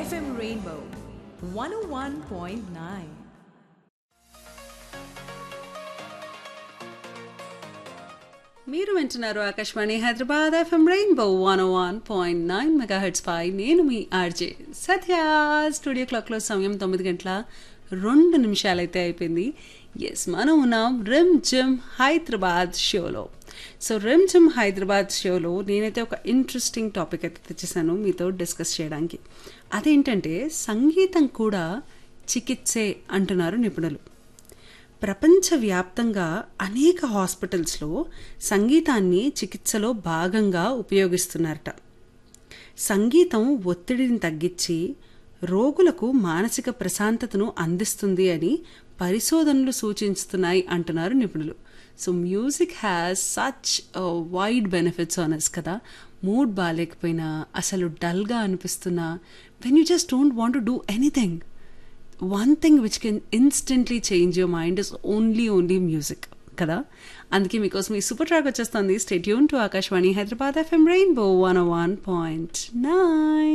FM Rainbow 101.9. మీరు వింటున్నారు Akashvani Hyderabad FM rainbow one one point nine mega heads పై నేను మీ ఆర్జే సత్య స్టూడియో క్లాక్లో సమయం తొమ్మిది గంటల రెండు నిమిషాలైతే అయిపోయింది ఎస్ మనం ఉన్నాం రిమ్ జిమ్ హైదరాబాద్ షోలో సో రిమ్ జిమ్ హైదరాబాద్ షోలో నేనైతే ఒక ఇంట్రెస్టింగ్ టాపిక్ అయితే తెచ్చేసాను మీతో డిస్కస్ చేయడానికి అదేంటంటే సంగీతం కూడా చికిత్సే అంటున్నారు నిపుణులు ప్రపంచవ్యాప్తంగా అనేక హాస్పిటల్స్లో సంగీతాన్ని చికిత్సలో భాగంగా ఉపయోగిస్తున్నారట సంగీతం ఒత్తిడిని తగ్గించి రోగులకు మానసిక ప్రశాంతతను అందిస్తుంది అని పరిశోధనలు సూచిస్తున్నాయి అంటున్నారు నిపుణులు so music has such wide benefits on us కదా మూడ్ బాగాలేకపోయినా అసలు డల్గా అనిపిస్తున్నా when you just don't want to do anything one thing which can instantly change your mind is only only music కదా అందుకే మీకోసం ఈ సూపర్ ట్రాక్ వచ్చేస్తుంది stay tuned to Akashvani Hyderabad FM rainbow one one point nine